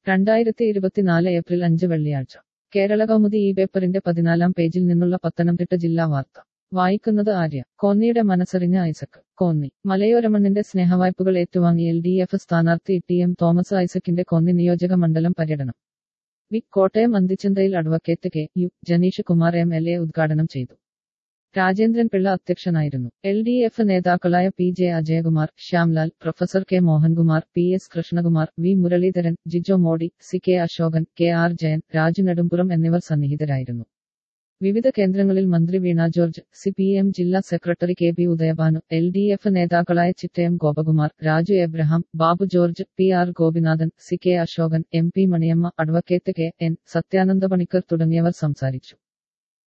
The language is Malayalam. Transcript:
രണ്ടായിരത്തി ഇരുപത്തിനാല് ഏപ്രിൽ അഞ്ച് വെള്ളിയാഴ്ച കേരള കൗമുദി ഈ പേപ്പറിന്റെ പതിനാലാം പേജിൽ നിന്നുള്ള പത്തനംതിട്ട ജില്ലാ വാർത്ത വായിക്കുന്നത് ആര്യ കോന്നിയുടെ മനസ്സറിഞ്ഞ ഐസക് കോന്നി മലയോരമണ്ണിന്റെ സ്നേഹവായ്പകൾ ഏറ്റുവാങ്ങി എൽ ഡി എഫ് സ്ഥാനാർത്ഥി ടി എം തോമസ് ഐസക്കിന്റെ കോന്നി നിയോജക മണ്ഡലം പര്യടനം വി കോട്ടയം അന്തിച്ചന്തയിൽ advocate K U Janeesh Kumar M L A ഉദ്ഘാടനം ചെയ്തു രാജേന്ദ്രൻ പിള്ള അധ്യക്ഷനായിരുന്നു എൽ ഡി എഫ് നേതാക്കളായ P J Ajayakumar Shyamlal professor K Mohankumar P S Krishnakumar V Muraleedharan Jijo Modi C K Ashokan K R Jayan Raju Nedumpuram എന്നിവർ സന്നിഹിതരായിരുന്നു വിവിധ കേന്ദ്രങ്ങളിൽ മന്ത്രി Veena George C P M ജില്ലാ secretary K P Udayabhanu L D F നേതാക്കളായ Chittayam Gopakumar Raju Abraham Babu George P R Gopinathan C K Ashokan M P Maniyamma advocate K N Sathyananda Panicker തുടങ്ങിയവർ സംസാരിച്ചു